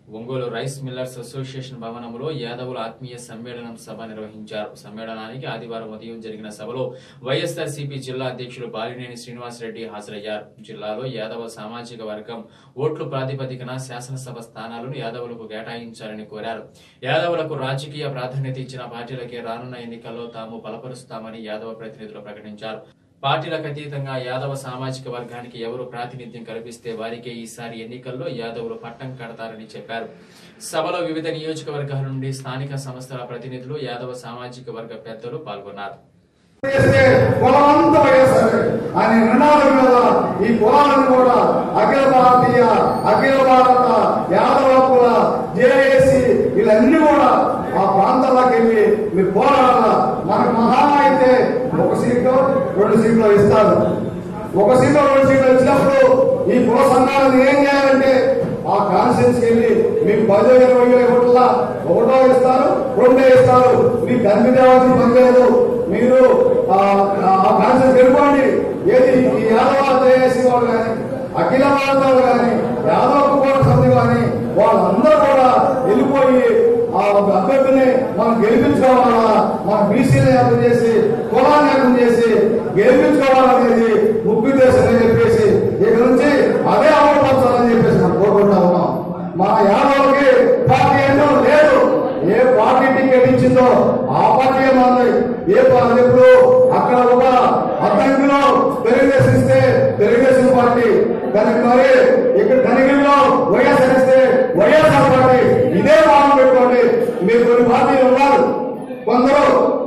Ongole rice millers association భవనంలో యాదవుల ఆత్మీయ సమ్మేళనం సభ నిర్వహించారు సమ్మేళనానికి ఆదివారం ఉదయం జరిగిన సభలో వైఎస్ఆర్సీపీ జిల్లా అధ్యక్షులు బాలినేని శ్రీనివాసరెడ్డి హాజరయ్యారు జిల్లాలో యాదవ సామాజిక వర్గం ఓట్లు ప్రాతిపదికన శాసనసభ స్థానాలను యాదవులకు కేటాయించాలని కోరారు యాదవులకు రాజకీయ ప్రాధాన్యత ఇచ్చిన పార్టీలకే రానున్న ఎన్నికల్లో తాము బలపరుస్తామని యాదవ ప్రతినిధులు ప్రకటించారు పార్టీలకు అతీతంగా యాదవ సామాజిక వర్గానికి ఎవరు ప్రాతినిధ్యం కల్పిస్తే వారికే ఈసారి ఎన్నికల్లో యాదవులు పట్టం కడతారని చెప్పారు సభలో వివిధ నియోజకవర్గాల నుండి స్థానిక సంస్థల ప్రతినిధులు యాదవ సామాజిక వర్గ పెద్దలు పాల్గొన్నారు చేస్తే కులం అంతా వైఎస్ఆర్ అనే నినాదం మీద ఈ కులాలను కూడా అఖిల భారతీయ అఖిల భారత యాదవ కుల జేఏసి వీళ్ళన్నీ కూడా ఆ ప్రాంతాలకు వెళ్ళి మీరు పోరాడాల మనకు మహా అయితే ఒక సీట్లో రెండు సీట్లు ఇస్తారు ఒక సీట్లో రెండు సీట్లు ఇచ్చినప్పుడు ఈ కుల సంఘాలను ఏం చేయాలంటే ఆ కాన్ఫరెన్స్ వెళ్ళి మీకు పదో ఇరవై ఒకటిలా ఒకటో ఇస్తారు రెండో ఇస్తారు మీకు అన్ని దేవాల్సిన పని లేదు మీరు ఆ కాన్ఫరెన్స్ వెళ్ళిపోండి ఏది ఈ యాదవ జేఏసీ వాళ్ళు కానీ అఖిల భారత వాళ్ళు కానీ యాదవ కుమార సమితి కానీ వాళ్ళందరూ కూడా వెళ్ళిపోయి ఆ అభ్యర్థిని మనం గెలిపించుకోవాలా మన బీసీని అర్థం చేసి కులాన్ని అర్థం చేసి గెలిపించుకోవాలనేది ముఖ్యోద్దేశం అని చెప్పేసి ఇక నుంచి అదే అమలుపరచాలని చెప్పేసి మనం కోరుకుంటా ఉన్నాం మన యాదవ్కి పార్టీ ఏంటో లేదు ఏ పార్టీ టికెట్ ఇచ్చిందో ఆ పార్టీ మనది ఏ పార్టీ ఇప్పుడు అక్కడ ఒక అద్దంకిలో తెలుగుదేశం ఇస్తే తెలుగుదేశం పార్టీ కనుక మరి ఇక్కడ కనిగిరిలో వైఎస్ఆర్ ఇస్తే వైఎస్ఆర్ పార్టీ ఇదే భావం పెట్టుకోండి మీరు కొన్ని పార్టీలు ఉన్నారు కొందరు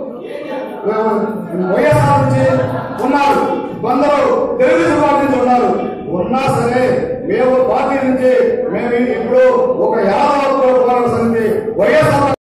వైఎస్ఆర్ నుంచి ఉన్నారు కొందరు తెలుగుదేశం పార్టీ నుంచి ఉన్నారు ఉన్నా సరే మేము పార్టీ నుంచి మేము ఇప్పుడు ఒక